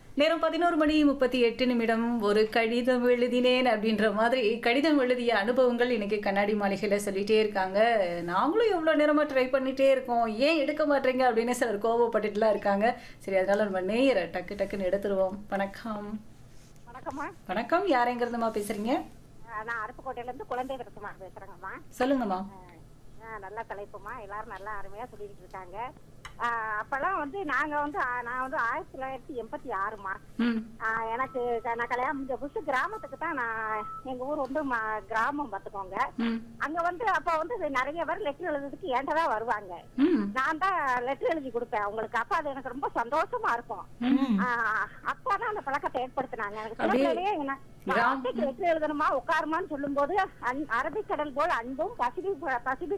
நேரம் பதினோரு மணி முப்பத்தி எட்டு நிமிடம் ஒரு கடிதம் எழுதினேன் அப்படின்ற மாதிரி கடிதம் எழுதிய அனுபவங்கள் இன்னைக்கு கண்ணாடி மாளிகையில சொல்லிட்டே இருக்காங்க நாங்களும் எவ்வளோ நேரமா ட்ரை பண்ணிட்டே இருக்கோம் ஏன் எடுக்க மாட்டீங்க அப்படின்னு சிலர் கோவப்பட்டுட்டுலாம் இருக்காங்க சரி அதனால நம்ம நேர டக்கு டக்குன்னு எடுத்துருவோம் வணக்கம் வணக்கம்மா வணக்கம் யாரெங்கிறதுமா பேசுறீங்க அஹ் நான் அருப்புக்கோட்டையில இருந்து குழந்தை இருக்குமா பேசுறேங்கம்மா சொல்லுங்கம்மா அஹ் நல்ல தலைப்புமா எல்லாரும் நல்லா அருமையா சொல்லிட்டு இருக்காங்க அஹ் அப்பெல்லாம் வந்து நாங்க வந்து அஹ் நான் வந்து ஆயிரத்தி தொள்ளாயிரத்தி எண்பத்தி ஆறுமா ம் ஆஹ் எனக்கு க- நான் கல்யாணம் முடிஞ்ச புதுசு கிராமத்துக்கு தான் நான் எங்க ஊர் வந்து ம- கிராமம் பார்த்துக்கோங்க ம் அங்க வந்து அப்ப வந்து நிறைய பேர் லெட்டர் எழுதுறதுக்கு என்கிட்ட தான் வருவாங்க ம் நான் தான் லெட்டர் எழுதி கொடுப்பேன் அவங்களுக்கு அப்ப அது எனக்கு ரொம்ப சந்தோஷமா இருக்கும் ஆஹ் அப்பா தான் அந்த பழக்கத்தை ஏற்படுத்தினாங்க எனக்கு அப்படியே சிலப்பேரையே என்ன கிராம- வார்த்தைக்கு லெட்டர் எழுதணுமா உட்காருமான்னு சொல்லும்போது அன்- அரபிக்கடல் போல் அன்பும் பசிபி பசிபி